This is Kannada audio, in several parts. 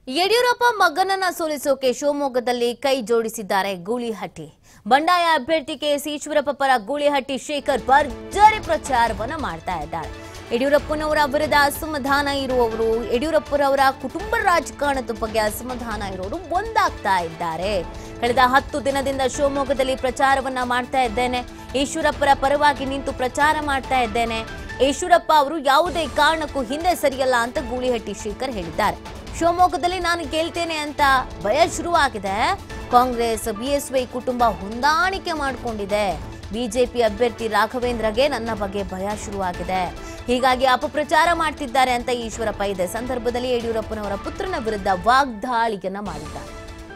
ಯಡಿಯೂರಪ್ಪ ಮಗನನ್ನ ಸೋಲಿಸೋಕೆ ಶಿವಮೊಗ್ಗದಲ್ಲಿ ಕೈ ಜೋಡಿಸಿದ್ದಾರೆ ಗೂಳಿಹಟ್ಟಿ ಬಂಡಾಯ ಅಭ್ಯರ್ಥಿ ಕೆಎಸ್ ಈಶ್ವರಪ್ಪ ಪರ ಗೂಳಿಹಟ್ಟಿ ಶೇಖರ್ ಭರ್ಜರಿ ಪ್ರಚಾರವನ್ನ ಮಾಡ್ತಾ ಇದ್ದಾರೆ ಯಡಿಯೂರಪ್ಪನವರ ವಿರುದ್ಧ ಅಸಮಾಧಾನ ಇರುವವರು ಯಡಿಯೂರಪ್ಪರವರ ಕುಟುಂಬ ರಾಜಕಾರಣದ ಬಗ್ಗೆ ಅಸಮಾಧಾನ ಇರೋರು ಒಂದಾಗ್ತಾ ಇದ್ದಾರೆ ಕಳೆದ ಹತ್ತು ದಿನದಿಂದ ಶಿವಮೊಗ್ಗದಲ್ಲಿ ಪ್ರಚಾರವನ್ನ ಮಾಡ್ತಾ ಇದ್ದೇನೆ ಈಶ್ವರಪ್ಪರ ಪರವಾಗಿ ನಿಂತು ಪ್ರಚಾರ ಮಾಡ್ತಾ ಇದ್ದೇನೆ ಈಶ್ವರಪ್ಪ ಅವರು ಯಾವುದೇ ಕಾರಣಕ್ಕೂ ಹಿಂದೆ ಸರಿಯಲ್ಲ ಅಂತ ಗೂಳಿಹಟ್ಟಿ ಶೇಖರ್ ಹೇಳಿದ್ದಾರೆ ಶಿವಮೊಗ್ಗದಲ್ಲಿ ನಾನು ಗೆಲ್ತೇನೆ ಅಂತ ಭಯ ಶುರುವಾಗಿದೆ ಕಾಂಗ್ರೆಸ್ ಬಿಎಸ್ವೈ ಕುಟುಂಬ ಹೊಂದಾಣಿಕೆ ಮಾಡಿಕೊಂಡಿದೆ ಬಿಜೆಪಿ ಅಭ್ಯರ್ಥಿ ರಾಘವೇಂದ್ರಗೆ ನನ್ನ ಬಗ್ಗೆ ಭಯ ಶುರುವಾಗಿದೆ ಹೀಗಾಗಿ ಅಪಪ್ರಚಾರ ಮಾಡ್ತಿದ್ದಾರೆ ಅಂತ ಈಶ್ವರಪ್ಪ ಇದೆ ಸಂದರ್ಭದಲ್ಲಿ ಯಡಿಯೂರಪ್ಪನವರ ಪುತ್ರನ ವಿರುದ್ಧ ವಾಗ್ದಾಳಿಯನ್ನ ಮಾಡಿದ್ದಾರೆ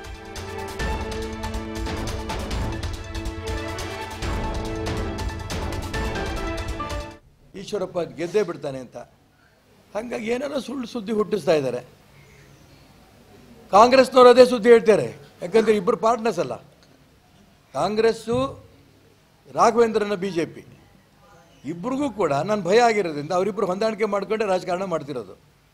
ಈಶ್ವರಪ್ಪ ಗೆದ್ದೇ ಬಿಡ್ತಾನೆ ಅಂತ ಹಾಗಾಗಿ ಏನಾರೋ ಸುಳ್ಳು ಸುದ್ದಿ ಹುಟ್ಟಿಸ್ತಾ ಇದ್ದಾರೆ ಕಾಂಗ್ರೆಸ್ನವ್ರು ಅದೇ ಸುದ್ದಿ ಹೇಳ್ತಾರೆ ಯಾಕಂದರೆ ಇಬ್ಬರು ಪಾರ್ಟ್ನರ್ಸ್ ಅಲ್ಲ ಕಾಂಗ್ರೆಸ್ಸು ರಾಘವೇಂದ್ರನ ಬಿ ಜೆ ಪಿ ಇಬ್ರಿಗೂ ಕೂಡ ನಾನು ಭಯ ಆಗಿರೋದ್ರಿಂದ ಅವರಿಬ್ಬರು ಹೊಂದಾಣಿಕೆ ಮಾಡ್ಕೊಂಡೆ ರಾಜಕಾರಣ ಮಾಡ್ತಿರೋದು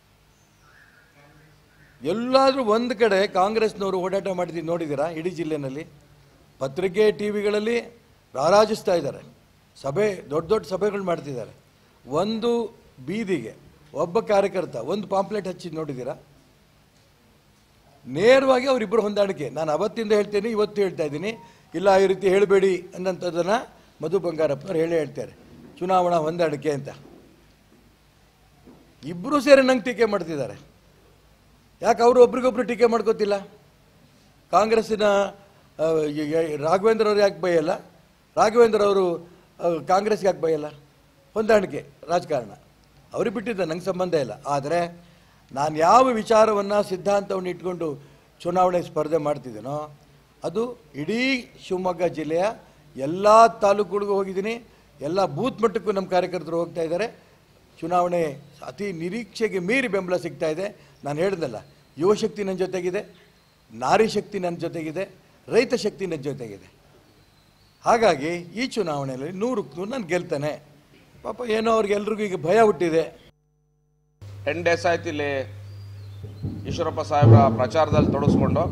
ಎಲ್ಲಾದರೂ ಒಂದು ಕಡೆ ಕಾಂಗ್ರೆಸ್ನವರು ಓಡಾಟ ಮಾಡಿದ್ದು ನೋಡಿದ್ದೀರಾ ಇಡೀ ಜಿಲ್ಲೆನಲ್ಲಿ ಪತ್ರಿಕೆ ಟಿ ವಿಗಳಲ್ಲಿ ರಾರಾಜಿಸ್ತಾ ಇದ್ದಾರೆ ಸಭೆ ದೊಡ್ಡ ದೊಡ್ಡ ಸಭೆಗಳು ಮಾಡ್ತಿದ್ದಾರೆ ಒಂದು ಬೀದಿಗೆ ಒಬ್ಬ ಕಾರ್ಯಕರ್ತ ಒಂದು ಪಾಂಪ್ಲೆಟ್ ಹಚ್ಚಿ ನೋಡಿದ್ದೀರಾ ನೇರವಾಗಿ ಅವರಿಬ್ಬರು ಹೊಂದಾಣಿಕೆ ನಾನು ಅವತ್ತಿಂದ ಹೇಳ್ತೇನೆ ಇವತ್ತು ಹೇಳ್ತಾ ಇದ್ದೀನಿ ಇಲ್ಲ ಈ ರೀತಿ ಹೇಳಬೇಡಿ ಅನ್ನೋಂಥದ್ದನ್ನು ಮಧು ಬಂಗಾರಪ್ಪನವ್ರು ಹೇಳೇ ಹೇಳ್ತಾರೆ ಚುನಾವಣಾ ಹೊಂದಾಣಿಕೆ ಅಂತ ಇಬ್ಬರು ಸೇರಿ ನಂಗೆ ಟೀಕೆ ಮಾಡ್ತಿದ್ದಾರೆ ಯಾಕೆ ಅವರು ಒಬ್ರಿಗೊಬ್ರು ಟೀಕೆ ಮಾಡ್ಕೋತಿಲ್ಲ ಕಾಂಗ್ರೆಸ್ಸಿನ ಆ, ಈ- ಈ ರಾಘವೇಂದ್ರ ಅವರು ಯಾಕೆ ಬೈಯಲ್ಲ ರಾಘವೇಂದ್ರ ಅವರು ಆ, ಕಾಂಗ್ರೆಸ್ಗೆ ಯಾಕೆ ಬೈಯಲ್ಲ ಹೊಂದಾಣಿಕೆ ರಾಜಕಾರಣ ಅವ್ರಿಗೆ ಬಿಟ್ಟಿದ್ದ ನಂಗೆ ಸಂಬಂಧ ಇಲ್ಲ ಆದರೆ ನಾನು ಯಾವ ವಿಚಾರವನ್ನು ಸಿದ್ಧಾಂತವನ್ನು ಇಟ್ಕೊಂಡು ಚುನಾವಣೆ ಸ್ಪರ್ಧೆ ಮಾಡ್ತಿದ್ದೀನೋ ಅದು ಇಡೀ ಶಿವಮೊಗ್ಗ ಜಿಲ್ಲೆಯ ಎಲ್ಲ ತಾಲೂಕುಗಳಿಗೂ ಹೋಗಿದ್ದೀನಿ ಎಲ್ಲ ಬೂತ್ ಮಟ್ಟಕ್ಕೂ ನಮ್ಮ ಕಾರ್ಯಕರ್ತರು ಹೋಗ್ತಾ ಇದ್ದಾರೆ ಚುನಾವಣೆ ಅತಿ ನಿರೀಕ್ಷೆಗೆ ಮೀರಿ ಬೆಂಬಲ ಸಿಗ್ತಾ ಇದೆ ನಾನು ಹೇಳ್ದಲ್ಲ ಯುವಶಕ್ತಿ ನನ್ನ ಜೊತೆಗಿದೆ ನಾರಿ ಶಕ್ತಿ ನನ್ನ ಜೊತೆಗಿದೆ ರೈತ ಶಕ್ತಿ ನನ್ನ ಜೊತೆಗಿದೆ ಹಾಗಾಗಿ ಈ ಚುನಾವಣೆಯಲ್ಲಿ ನೂರಕ್ಕೆ ನೂರು ನಾನು ಗೆಲ್ತಾನೆ ಪಾಪ ಏನೋ ಅವ್ರಿಗೆಲ್ರಿಗೂ ಈಗ ಭಯ ಹುಟ್ಟಿದೆ ಟೆನ್ ಡೇಸ್ ಆಯ್ತು ಇಲ್ಲಿ ಈಶ್ವರಪ್ಪ ಸಾಹೇಬರ ಪ್ರಚಾರದಲ್ಲಿ ತೊಡಗಿಸ್ಕೊಂಡು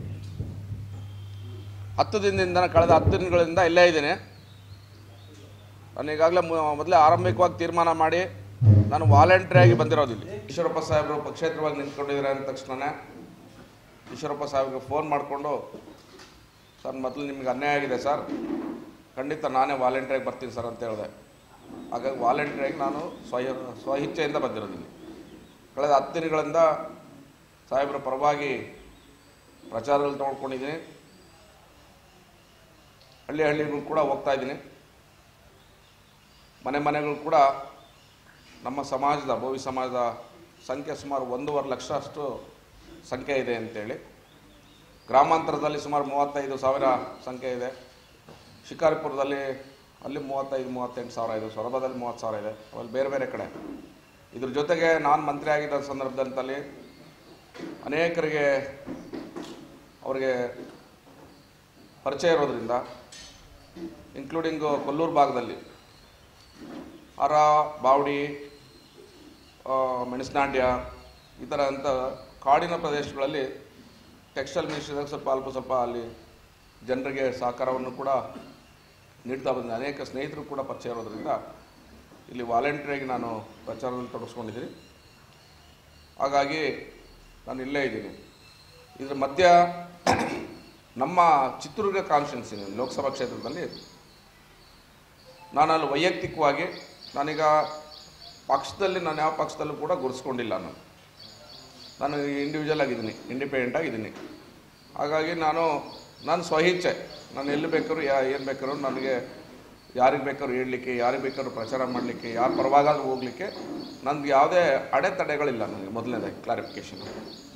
ಹತ್ತು ದಿನದಿಂದ ಕಳೆದ ಹತ್ತು ದಿನಗಳಿಂದ ಇಲ್ಲೇ ಇದ್ದೀನಿ ನಾನು ಈಗಾಗಲೇ ಮೊದಲೇ ಆರಂಭಿಕವಾಗಿ ತೀರ್ಮಾನ ಮಾಡಿ ನಾನು ವಾಲಂಟ್ರಿಯಾಗಿ ಬಂದಿರೋದು ಇಲ್ಲಿ ಈಶ್ವರಪ್ಪ ಸಾಹೇಬರು ಪಕ್ಷೇತರವಾಗಿ ನಿಂತ್ಕೊಂಡಿದ್ದಾರೆ ಅಂದ ತಕ್ಷಣ ಈಶ್ವರಪ್ಪ ಸಾಹೇಬ್ರಿಗೆ ಫೋನ್ ಮಾಡಿಕೊಂಡು ಸರ್ ಮೊದಲು ನಿಮಗೆ ಅನ್ಯಾಯ ಆಗಿದೆ ಸರ್ ಖಂಡಿತ ನಾನೇ ವಾಲಂಟ್ರಿಯಾಗಿ ಬರ್ತೀನಿ ಸರ್ ಅಂತ ಹೇಳಿದೆ ಹಾಗಾಗಿ ವಾಲಂಟ್ರಿಯಾಗಿ ನಾನು ಸ್ವಯ ಸ್ವಇಚ್ಛೆಯಿಂದ ಬಂದಿರೋದು ಇಲ್ಲಿ ಕಳೆದ ಹತ್ತು ದಿನಗಳಿಂದ ಸಾಹೇಬರ ಪರವಾಗಿ ಪ್ರಚಾರದಲ್ಲಿ ತೊಗೊಂಡ್ಕೊಂಡಿದ್ದೀನಿ ಹಳ್ಳಿ ಹಳ್ಳಿಗಳು ಕೂಡ ಹೋಗ್ತಾ ಇದ್ದೀನಿ ಮನೆ ಮನೆಗಳು ಕೂಡ ನಮ್ಮ ಸಮಾಜದ ಭೋವಿ ಸಮಾಜದ ಸಂಖ್ಯೆ ಸುಮಾರು ಒಂದೂವರೆ ಲಕ್ಷ ಅಷ್ಟು ಸಂಖ್ಯೆ ಇದೆ ಅಂತೇಳಿ ಗ್ರಾಮಾಂತರದಲ್ಲಿ ಸುಮಾರು ಮೂವತ್ತೈದು ಸಾವಿರ ಸಂಖ್ಯೆ ಇದೆ ಶಿಕಾರಿಪುರದಲ್ಲಿ ಅಲ್ಲಿ ಮೂವತ್ತೈದು ಮೂವತ್ತೆಂಟು ಸಾವಿರ ಇದೆ ಸೊರಬದಲ್ಲಿ ಮೂವತ್ತು ಸಾವಿರ ಇದೆ ಅಲ್ಲಿ ಬೇರೆ ಬೇರೆ ಕಡೆ ಇದ್ರ ಜೊತೆಗೆ ನಾನು ಮಂತ್ರಿ ಆಗಿದ್ದ ಸಂದರ್ಭದಲ್ಲಿ ಅನೇಕರಿಗೆ ಅವರಿಗೆ ಪರಿಚಯ ಇರೋದ್ರಿಂದ ಇನ್ಕ್ಲೂಡಿಂಗು ಕೊಲ್ಲೂರು ಭಾಗದಲ್ಲಿ ಅರ ಬಾವಡಿ ಆ, ಮೆಣಸನಾಂಡ್ಯ ಈ ಥರ ಅಂತ ಕಾಡಿನ ಪ್ರದೇಶಗಳಲ್ಲಿ ಟೆಕ್ಸ್ಟೈಲ್ ಮಿನಿಸ್ಟ್ರಿದಾಗ ಸ್ವಲ್ಪ ಅಲ್ಪ ಸ್ವಲ್ಪ ಅಲ್ಲಿ ಜನರಿಗೆ ಸಹಕಾರವನ್ನು ಕೂಡ ನೀಡ್ತಾ ಬಂದೆ ಅನೇಕ ಸ್ನೇಹಿತರು ಕೂಡ ಪರಿಚಯ ಇರೋದ್ರಿಂದ ಇಲ್ಲಿ ವಾಲಂಟ್ರಿಯಾಗಿ ನಾನು ಪ್ರಚಾರದಲ್ಲಿ ತೊಡಗಿಸ್ಕೊಂಡಿದ್ದೀನಿ ಹಾಗಾಗಿ ನಾನು ಇಲ್ಲೇ ಇದ್ದೀನಿ ಇದ್ರ ಮಧ್ಯ ನಮ್ಮ ಚಿತ್ರದುರ್ಗ ಕಾನ್ಸ್ಟಿಟ್ಯೂನ್ಸಿ ಲೋಕಸಭಾ ಕ್ಷೇತ್ರದಲ್ಲಿ ನಾನು ಅಲ್ಲಿ ವೈಯಕ್ತಿಕವಾಗಿ ನಾನೀಗ ಪಕ್ಷದಲ್ಲಿ ನಾನು ಯಾವ ಪಕ್ಷದಲ್ಲೂ ಕೂಡ ಗುರುಸ್ಕೊಂಡಿಲ್ಲ ನಾನು ನಾನು ಇಂಡಿವಿಜುವಲ್ ಆಗಿದ್ದೀನಿ ಇಂಡಿಪೆಂಡೆಂಟ್ ಆಗಿದ್ದೀನಿ ಹಾಗಾಗಿ ನಾನು ನಾನು ಸ್ವಇಚ್ಛೆ ನಾನು ಎಲ್ಲಿ ಬೇಕಾದ್ರೂ ಯಾ ಏನು ಬೇಕಾದ್ರೂ ನನಗೆ ಯಾರಿಗೆ ಬೇಕಾದ್ರೂ ಹೇಳಲಿಕ್ಕೆ ಯಾರಿಗೆ ಬೇಕಾದ್ರೂ ಪ್ರಚಾರ ಮಾಡಲಿಕ್ಕೆ ಯಾರ ಪರವಾಗಾದ್ರೂ ಹೋಗಲಿಕ್ಕೆ ನನಗೆ ಯಾವುದೇ ಅಡೆತಡೆಗಳಿಲ್ಲ ನನಗೆ ಮೊದಲನೇದಾಗಿ ಕ್ಲಾರಿಫಿಕೇಷನ್